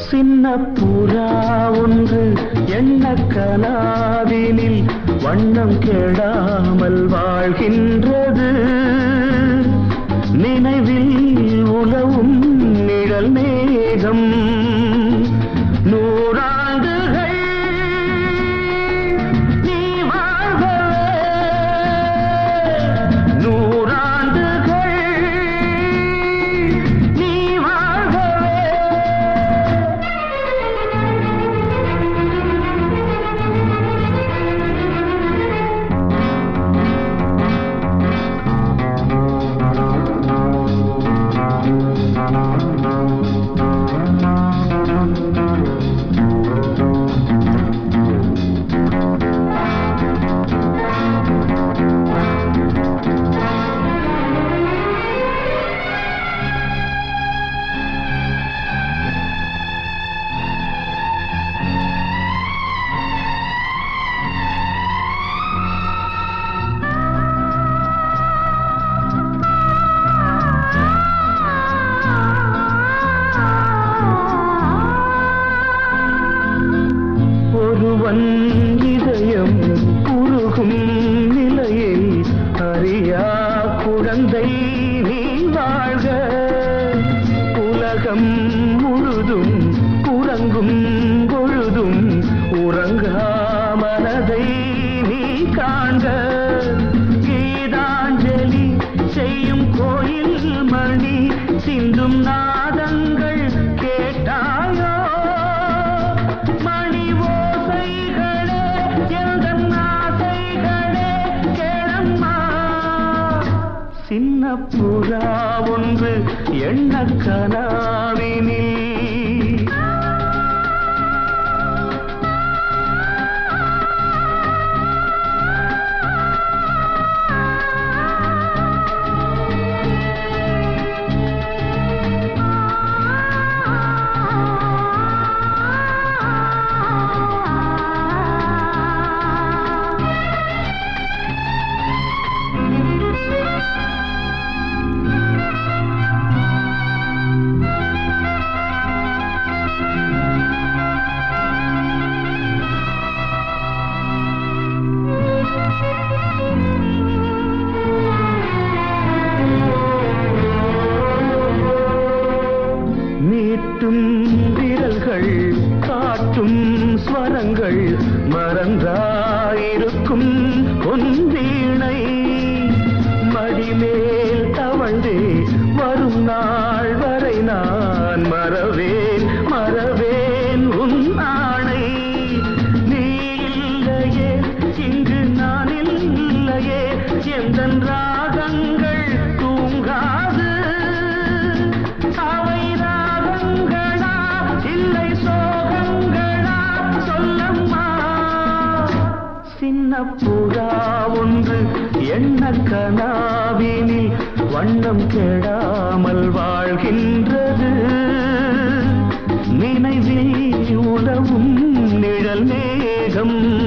சின்ன புறா ஒன்று எண்ண கனாவினில் வண்ணம் கெடாமல் வாழ்கின்றது நினைவில் உலவும் நிழல் மேகம் நூறாண்டுகள் நீ வாழ்கவே நூறாண்டுகள் நீ வாழ்கவே ஒருவன் இதயம் உருகும் நிலையை அறியா குழந்தை நீ வாழ்க உலகம் முழுதும் உறங்கும் பொழுதும் உறங்கா மனதை நீ காண்க கீதாஞ்சலி செய்யும் கோயில் மணி சிந்தும் நாதங்கள் கேட்டாயோ மணி ஓசைகளே எந்தன் ஆசைகளே கேளம்மா சின்ன புறா ஒன்று எண்ண கனாவினில் நீட்டும் விரல்கள் காட்டும் ஸ்வரங்கள் மறந்தாயிருக்கும் பொன்வீணை மடிமேல் தவழ்ந்தே வரும் நாள் வரை நான் மறவேன் மறவேன் உன் ஆணை நீ இல்லையே இங்கு நான் இல்லையே எந்த ராகங்கள் தூங்காது அவை ராகங்களா இல்லை சோகங்களா சொல்லம்மா சின்ன புறா ஒன்று எண்ண கனாவினில் வண்ணம் கெடாமல் வாழ்கின்றது நினைவில் உலவும் நிழல் மேகம்